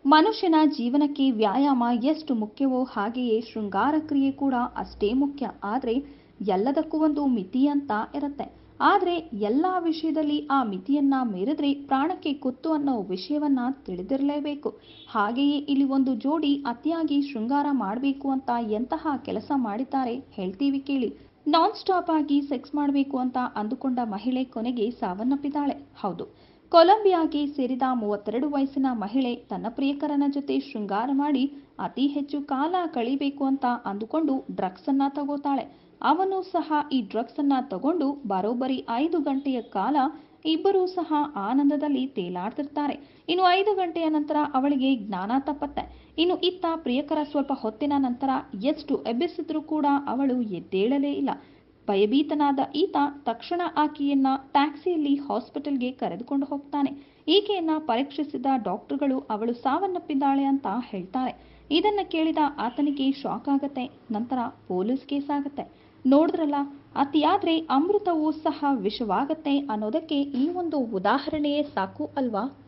ಮನುಷ್ಯನ ಜೀವನಕ್ಕೆ ವ್ಯಾಯಾಮ ಎಷ್ಟು ಮುಖ್ಯವೋ ಹಾಗೆಯೇ ಶೃಂಗಾರ ಕ್ರಿಯೆ ಕೂಡ ಅಷ್ಟೇ ಮುಖ್ಯ ಆದರೆ ಎಲ್ಲದಕ್ಕೂ ಒಂದು ಮಿತಿ ಅಂತ ಇರುತ್ತೆ ಆದರೆ ಎಲ್ಲ ವಿಷಯದಲ್ಲಿ ಆ ಮಿತಿಯನ್ನ ಮೀರಿದ್ರೆ ಪ್ರಾಣಕ್ಕೆ ಕುತ್ತು ಅನ್ನೋ ವಿಷಯವನ್ನ ತಿಳಿದಿರಲೇಬೇಕು ಹಾಗೆಯೇ ಇಲ್ಲಿ ಒಂದು ಜೋಡಿ ಅತಿಯಾಗಿ ಶೃಂಗಾರ ಮಾಡಬೇಕು ಅಂತ ಎಂತಹ ಕೆಲಸ ಮಾಡಿದ್ದಾರೆ ಹೇಳ್ತೀವಿ ಕೇಳಿ ನಾನ್ ಸ್ಟಾಪ್ ಆಗಿ ಸೆಕ್ಸ್ ಮಾಡಬೇಕು ಅಂತ ಅಂದುಕೊಂಡ ಮಹಿಳೆ ಕೊನೆಗೆ ಸಾವನ್ನಪ್ಪಿದ್ದಾಳೆ ಹೌದು ಕೊಲಂಬಿಯಾಗೆ ಸೇರಿದ ಮೂವತ್ತೆರಡು ವಯಸ್ಸಿನ ಮಹಿಳೆ ತನ್ನ ಪ್ರಿಯಕರನ ಜೊತೆ ಶೃಂಗಾರ ಮಾಡಿ ಅತಿ ಹೆಚ್ಚು ಕಾಲ ಕಳಿಬೇಕು ಅಂತ ಅಂದುಕೊಂಡು ಡ್ರಗ್ಸ್ ಅನ್ನ ತಗೋತಾಳೆ ಅವನು ಸಹ ಈ ಡ್ರಗ್ಸ್ ಅನ್ನ ತಗೊಂಡು ಬರೋಬ್ಬರಿ ಐದು ಗಂಟೆಯ ಕಾಲ ಇಬ್ಬರೂ ಸಹ ಆನಂದದಲ್ಲಿ ತೇಲಾಡ್ತಿರ್ತಾರೆ ಇನ್ನು ಐದು ಗಂಟೆಯ ನಂತರ ಅವಳಿಗೆ ಜ್ಞಾನ ತಪ್ಪತ್ತೆ ಇನ್ನು ಇತ್ತ ಪ್ರಿಯಕರ ಸ್ವಲ್ಪ ಹೊತ್ತಿನ ನಂತರ ಎಷ್ಟು ಎಬ್ಬಿಸಿದ್ರೂ ಕೂಡ ಅವಳು ಎದ್ದೇಳಲೇ ಇಲ್ಲ ಭಯಭೀತನಾದ ಈತ ತಕ್ಷಣ ಆಕೆಯನ್ನ ಟ್ಯಾಕ್ಸಿಯಲ್ಲಿ ಹಾಸ್ಪಿಟಲ್ಗೆ ಕರೆದುಕೊಂಡು ಹೋಗ್ತಾನೆ ಈಕೆಯನ್ನ ಪರೀಕ್ಷಿಸಿದ ಡಾಕ್ಟರ್ಗಳು ಅವಳು ಸಾವನ್ನಪ್ಪಿದ್ದಾಳೆ ಅಂತ ಹೇಳ್ತಾರೆ ಇದನ್ನ ಕೇಳಿದ ಆತನಿಗೆ ಶಾಕ್ ಆಗತ್ತೆ ನಂತರ ಪೊಲೀಸ್ ಕೇಸ್ ಆಗತ್ತೆ ನೋಡಿದ್ರಲ್ಲ ಅತಿಯಾದ್ರೆ ಅಮೃತವೂ ಸಹ ವಿಷವಾಗತ್ತೆ ಅನ್ನೋದಕ್ಕೆ ಈ ಒಂದು ಉದಾಹರಣೆಯೇ ಸಾಕು ಅಲ್ವಾ